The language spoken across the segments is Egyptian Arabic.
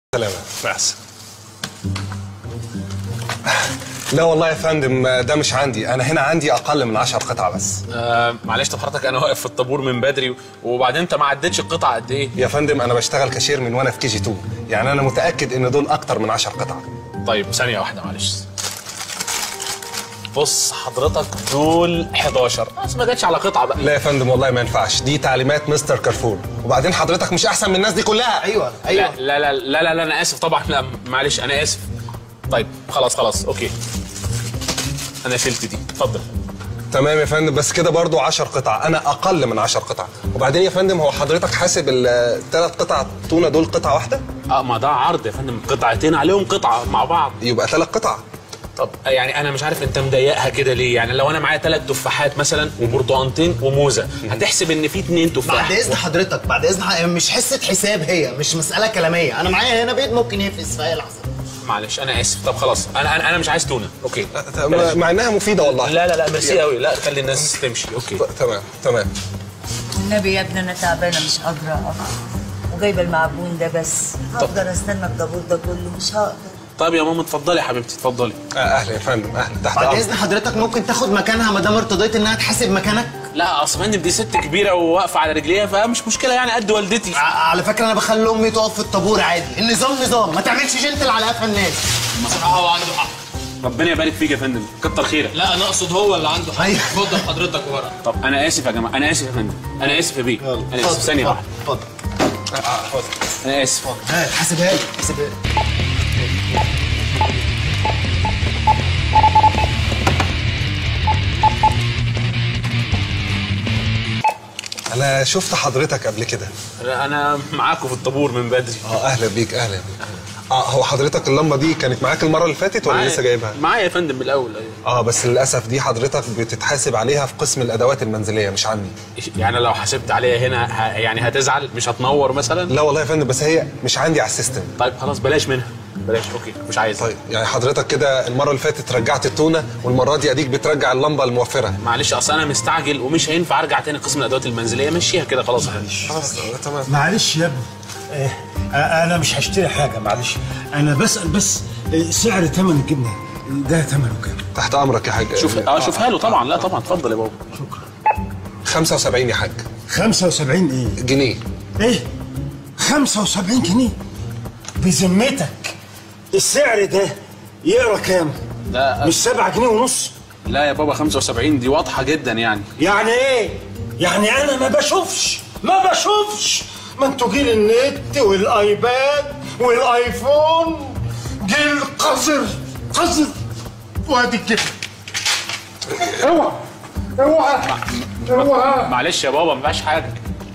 سلامة بس لا والله يا فندم ده مش عندي انا هنا عندي اقل من 10 قطع بس آه معلش طب حضرتك انا واقف في الطابور من بدري وبعدين انت ما عدتش القطعه قد ايه يا فندم انا بشتغل كاشير من وانا في كي جي 2 يعني انا متاكد ان دول اكتر من 10 قطع طيب ثانيه واحده معلش بص حضرتك دول 11 بس ما جاتش على قطعه بقى لا يا فندم والله ما ينفعش دي تعليمات مستر كارفور وبعدين حضرتك مش احسن من الناس دي كلها ايوه لا ايوه لا لا لا لا, لا انا اسف طبعا لا معلش انا اسف طيب خلاص خلاص اوكي انا شلت دي اتفضل تمام يا فندم بس كده برضو 10 قطع انا اقل من 10 قطع وبعدين يا فندم هو حضرتك حاسب الثلاث قطع تونه دول قطعه واحده اه ما ده عرض يا فندم قطعتين عليهم قطعه مع بعض يبقى ثلاث قطع طب يعني انا مش عارف انت مضيقها كده ليه يعني لو انا معايا ثلاث تفاحات مثلا وبرتقانتين وموزه هتحسب ان في اتنين تفاح بعد اذن حضرتك بعد اذن حضرتك مش حصه حساب هي مش مساله كلاميه انا معايا هنا بيض ممكن يفلس في اي لحظه معلش انا اسف طب خلاص انا انا انا مش عايز تونه اوكي م- مع انها مفيده والله لا لا لا ميرسي قوي لا خلي الناس تمشي اوكي تمام تمام والنبي يا ابني انا تعبانه مش قادره اقف وجايبه المعجون ده بس هقدر استنى الطابور ده كله مش هقدر طب يا ماما اتفضلي يا حبيبتي اتفضلي آه، اهلا يا فندم اهلا تحت بعد امرك اذن حضرتك ممكن تاخد مكانها ما دام ارتضيت انها تحاسب مكانك لا اصل فندم دي ست كبيره وواقفه على رجليها فمش مشكله يعني قد والدتي ع- على فكره انا بخلي امي تقف في الطابور عادي النظام نظام ما تعملش جنتل على قفا الناس بصراحه هو عنده حق ربنا يبارك فيك يا فندم كتر خيرك لا انا اقصد هو اللي عنده حق أيوة. اتفضل حضرتك ورا طب انا اسف يا جماعه انا اسف يا فندم انا اسف يا بيه انا اسف ثانيه واحده اتفضل انا اسف ها حاسبها لي حاسبها لي انا شفت حضرتك قبل كده انا معاكم في الطابور من بدري اه اهلا بيك اهلا بيك اه هو حضرتك اللمبه دي كانت معاك المره اللي فاتت ولا لسه جايبها معايا يا فندم من الاول ايوه اه بس للاسف دي حضرتك بتتحاسب عليها في قسم الادوات المنزليه مش عندي يعني لو حسبت عليها هنا ه... يعني هتزعل مش هتنور مثلا لا والله يا فندم بس هي مش عندي على السيستم طيب خلاص بلاش منها بلاش اوكي مش عايز طيب يعني حضرتك كده المره اللي فاتت رجعت التونه والمره دي اديك بترجع اللمبه الموفره معلش اصل انا مستعجل ومش هينفع ارجع تاني قسم الادوات المنزليه مشيها كده خلاص خلاص تمام معلش يا ابني آه، آه، انا مش هشتري حاجه معلش انا بسال بس آه، سعر ثمن الجبنه ده ثمنه كام تحت امرك يا حاج شوف اه شوفها له طبعا لا طبعا اتفضل يا بابا 75 يا حاج 75 ايه جنيه ايه 75 جنيه بذمتك السعر ده يقرا كام لا مش 7 جنيه ونص لا يا بابا 75 دي واضحه جدا يعني يعني ايه يعني انا ما بشوفش ما بشوفش ما انتوا جيل النت والايباد والايفون جيل قذر قذر وادي كده اوعى اوعى اوعى معلش يا بابا ما فيهاش حاجه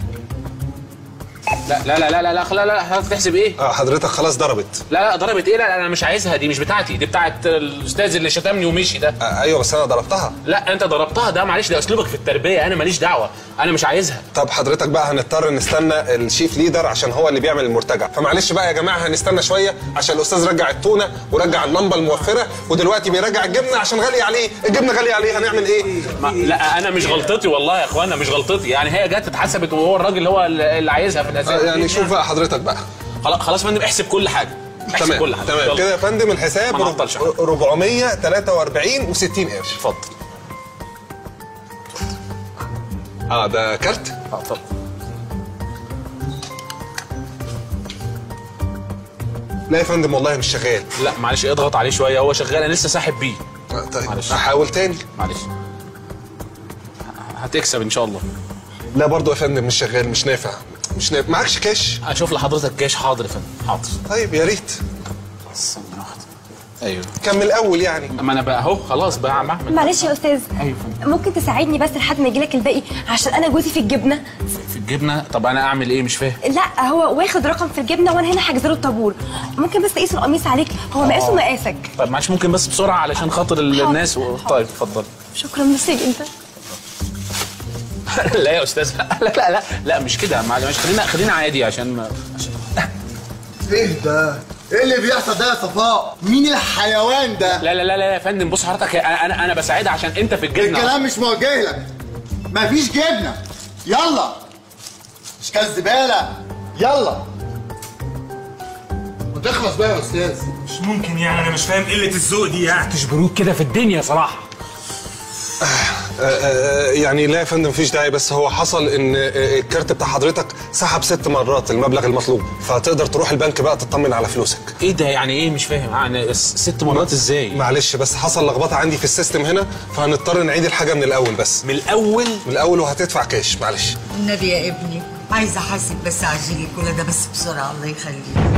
لا لا لا لا لا لا لا لا هتحسب ايه؟ اه حضرتك خلاص ضربت لا لا ضربت ايه لا لا انا مش عايزها دي مش بتاعتي دي بتاعت الاستاذ اللي شتمني ومشي ده آه ايوه بس انا ضربتها لا انت ضربتها ده معلش ده اسلوبك في التربيه انا ماليش دعوه انا مش عايزها طب حضرتك بقى هنضطر نستنى الشيف ليدر عشان هو اللي بيعمل المرتجع فمعلش بقى يا جماعه هنستنى شويه عشان الاستاذ رجع التونه ورجع اللمبه الموفره ودلوقتي بيرجع الجبنه عشان غاليه عليه الجبنه غاليه عليه هنعمل ايه ما لا انا مش غلطتي والله يا اخوانا مش غلطتي يعني هي جت اتحسبت وهو الراجل هو اللي عايزها في الاساس آه يعني شوف بقى حضرتك بقى خلاص خلاص يا فندم احسب كل حاجه احسب تمام كل حاجه تمام يلا. كده يا فندم الحساب ما نعطلش حاجة. 443 و60 قرش اتفضل اه ده كارت اه اتفضل لا يا فندم والله مش شغال لا معلش اضغط عليه شويه هو شغال انا لسه ساحب بيه آه طيب معلش. احاول تاني معلش هتكسب ان شاء الله لا برضه يا فندم مش شغال مش نافع مش نافع معكش كاش اشوف لحضرتك كاش حاضر يا فندم حاضر طيب يا ريت ثانيه واحده ايوه كان من الاول يعني اما انا بقى اهو خلاص بقى بعمل معلش يا استاذ ايوه فندم ممكن تساعدني بس لحد ما يجيلك الباقي عشان انا جوزي في الجبنه في الجبنه طب انا اعمل ايه مش فاهم لا هو واخد رقم في الجبنه وانا هنا حاجزه له الطابور ممكن بس تقيس القميص عليك هو مقاسه مقاسك طب معلش ممكن بس بسرعه علشان خاطر ال- حاضر. الناس و... طيب اتفضل شكرا ميرسي انت لا يا استاذ لا لا لا لا مش كده معلش خلينا خلينا عادي عشان ما عشان ايه ده ايه اللي بيحصل ده يا صفاء مين الحيوان ده لا لا لا لا يا فندم بص حضرتك انا انا انا بساعدها عشان انت في الجبنه الكلام مش موجه لك مفيش جبنه يلا مش كاس زباله يلا تخلص بقى يا استاذ مش ممكن يعني انا مش فاهم قله الذوق دي يعني تشبروك كده في الدنيا صراحه آه، آه، يعني لا يا فندم مفيش داعي بس هو حصل ان آه، الكارت بتاع حضرتك سحب ست مرات المبلغ المطلوب فتقدر تروح البنك بقى تطمن على فلوسك ايه ده يعني ايه مش فاهم يعني س- ست مرات ازاي معلش بس حصل لخبطه عندي في السيستم هنا فهنضطر نعيد الحاجه من الاول بس من الاول من الاول وهتدفع كاش معلش النبي يا ابني عايزه احاسب بس عجلي كل ده بس بسرعه الله يخليك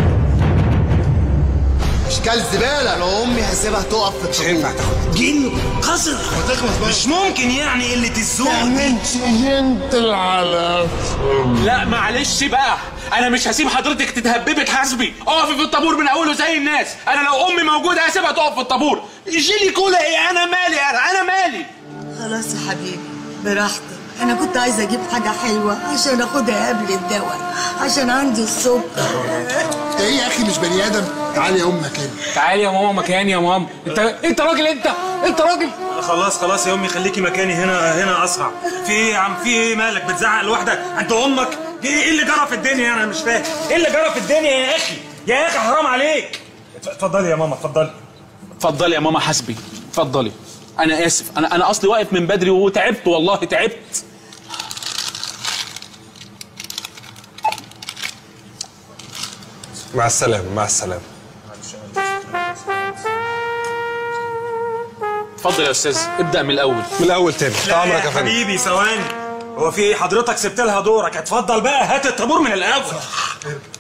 اشكال زباله لو امي هسيبها تقف في مش الطابور هينفع تاخد جن قذر تخلص بقى مش ممكن يعني قله الذوق دي انت جنتل على لا معلش بقى انا مش هسيب حضرتك تتهببي تحاسبي اقفي في الطابور من اوله زي الناس انا لو امي موجوده هسيبها تقف في الطابور جيلي كولا ايه انا مالي انا انا مالي خلاص يا حبيبي براحتك انا كنت عايزه اجيب حاجه حلوه عشان اخدها قبل الدواء عشان عندي السكر انت ايه يا اخي مش بني ادم تعالي يا امك هنا تعالي يا ماما مكاني يا ماما انت انت راجل انت انت راجل خلاص خلاص يا امي خليكي مكاني هنا هنا اسرع في ايه يا عم في ايه مالك بتزعق لوحدك انت امك ايه إيه اللي جرى في الدنيا انا مش فاهم ايه اللي جرى في الدنيا يا اخي يا اخي حرام عليك اتفضلي يا ماما اتفضلي اتفضلي يا ماما حاسبي اتفضلي انا اسف انا انا اصلي واقف من بدري وتعبت والله تعبت مع السلامه مع السلامه اتفضل يا استاذ ابدا من الاول من الاول تاني لا عمرك يا يا فندم حبيبي ثواني هو في ايه حضرتك سبت لها دورك اتفضل بقى هات الطابور من الاول